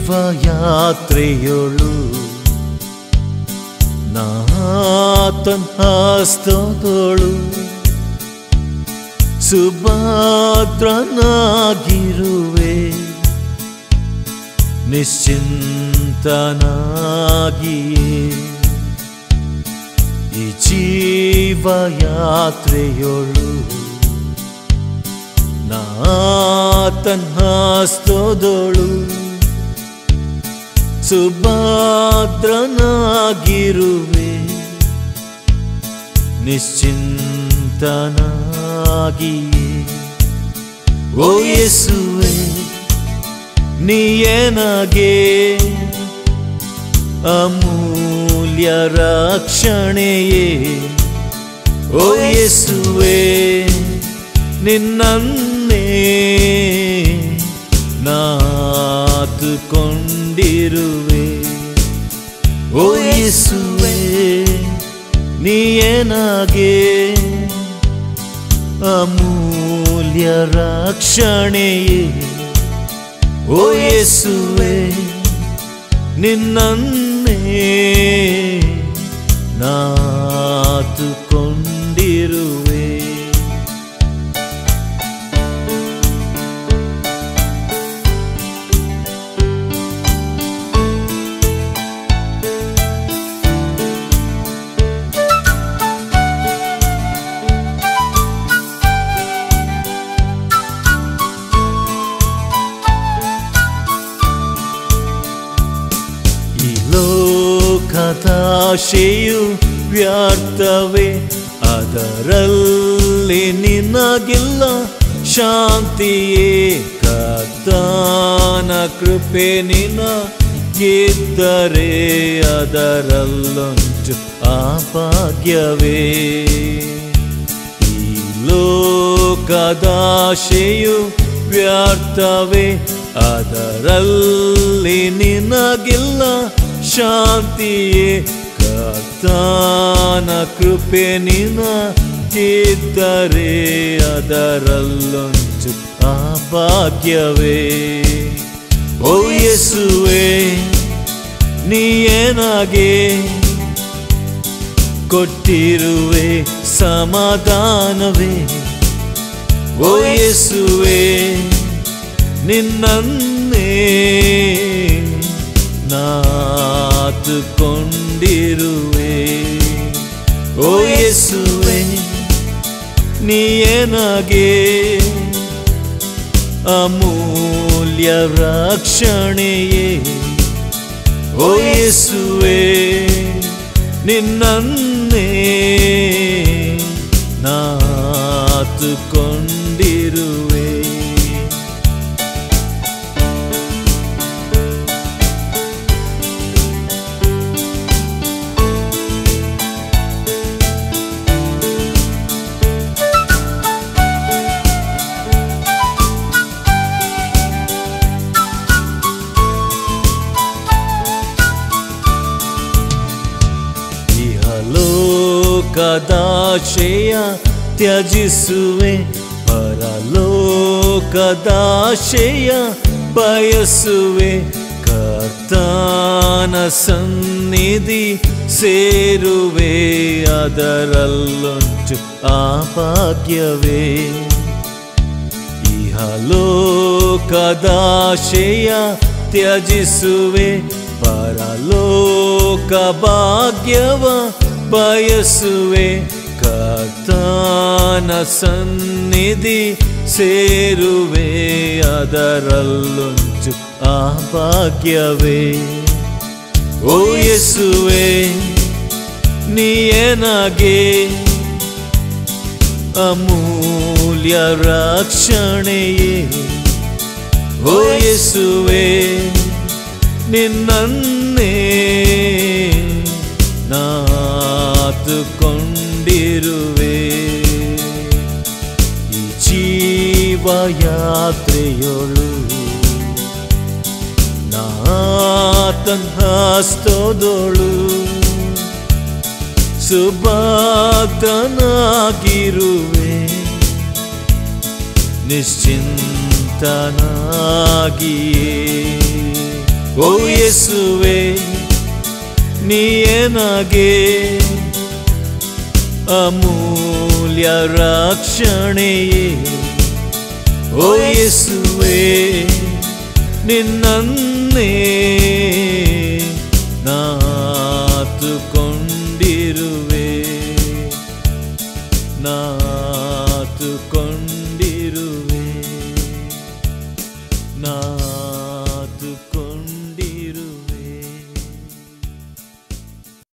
ಜೀವಯಾತ್ರೆಯೊಳು ನಾತನ್ ಹಸ್ತದೊಳು ಸುಭದ್ರನಾಗಿರುವೆ ನಿಶ್ಚಿಂತನಾಗಿಯೇ ಈ ಜೀವಯಾತ್ರೆಯೊಳು ನಾತನ್ ಹಸ್ತದೊಳು ಸುಭದ್ರನಾಗಿರುವೆ ನಿಶ್ಚಿಂತನಾಗಿಯೇ ಓ ಯೇಸುವೆ ನೀಯನಗೆ ಅಮೂಲ್ಯ ರಕ್ಷಣೆಯೇ ಓ ಯೇಸುವೆ ನಿನ್ನನ್ನೇ ನಾತುಕೊಂಡಿರುವೆ ಓ ಯೇಸುವೆ ನೀಯನಗೆ ಅಮೂಲ್ಯ ರಕ್ಷಣೆಯೇ ಓ ಯೇಸುವೆ ನಿನ್ನನ್ನೇ ನಾತುಕೊಂಡಿರುವೆ ಈ ಲೋಕದಾಶೆಯು ವ್ಯರ್ಥವೇ ಅದರಲ್ಲಿ ನಿನಗಿಲ್ಲ ಶಾಂತಿಯೇ ಕರ್ತಾನ ಕೃಪೆ ನಿನಗಿದ್ದರೆ ಅದರಲ್ಲೊಂಚು ಆ ಭಾಗ್ಯವೇ ಈ ಲೋಕದಾಶೆಯು ವ್ಯರ್ಥವೇ ಅದರಲ್ಲಿ ನಿನಗಿಲ್ಲ ಶಾಂತಿಯೇ ಕರ್ತಾನ ಕೃಪೆ ನಿನಗಿದ್ದರೆ ಅದರಲ್ಲೊಂಚು ಆ ಭಾಗ್ಯವೇ ಓ ಯೇಸುವೆ ನೀಯೇನಾಗೆ ಕೊಟ್ಟಿರುವೆ ಸಮಾಧಾನವೇ ಓ ಯೇಸುವೆ ನಿನ್ನನ್ನೇ ನಾತುಕೊಂಡಿರುವೆ ಓ ಯೇಸುವೆ ನೀಯೇನಾಗೆ ಅಮೂಲ್ಯ ರಕ್ಷಣೆಯೇ ಓ ಯೇಸುವೆ ನಿನ್ನನ್ನೇ ನಾತುಕೊಂಡಿರುವೆ ಇಹಲೋಕದಾಶೆಯ ತ್ಯಜಿಸುವೆ ಪರಲೋಕದಾಶೆಯ ಬಯಸುವೆ ಕರ್ತಾನ ಸನ್ನಿಧಿ ಸೇರುವೆ ಅದರಲ್ಲೊಂಚು ಆ ಭಾಗ್ಯವೇ ಇಹಲೋಕದಾಶೆಯ ತ್ಯಜಿಸುವೆ ಪರಲೋಕ ಭಾಗ್ಯವ ಬಯಸುವೆ ಕರ್ತಾನ ಸನ್ನಿಧಿ ಸೇರುವೆ ಅದರಲ್ಲೊಂಚು ಆ ಭಾಗ್ಯವೇ ಓ ಯೇಸುವೆ ನೀಯೇನಾಗೆ ಅಮೂಲ್ಯ ರಕ್ಷಣೆಯೇ ಓ ಯೇಸುವೆ ನಿನ್ನನ್ನೇ ನಾತುಕೊಂಡಿರುವೆ ಈ ಜೀವಯಾತ್ರೆಯೊಳು ನಾತನ್ ಹಸ್ತದೊಳು ಸುಭಾತನಾಗಿರುವೆ ನಿಶ್ಚಿಂತನಾಗಿಯೇ ಓ ಯೇಸುವೆ ನೀಯನಾಗೆ ಅಮೂಲ್ಯ ರಕ್ಷಣೆಯೇ ಓ ಯೇಸುವೆ ನಿನ್ನನ್ನೇ ನಾತುಕೊಂಡಿರುವೆ ನಾತುಕೊಂಡಿರುವೆ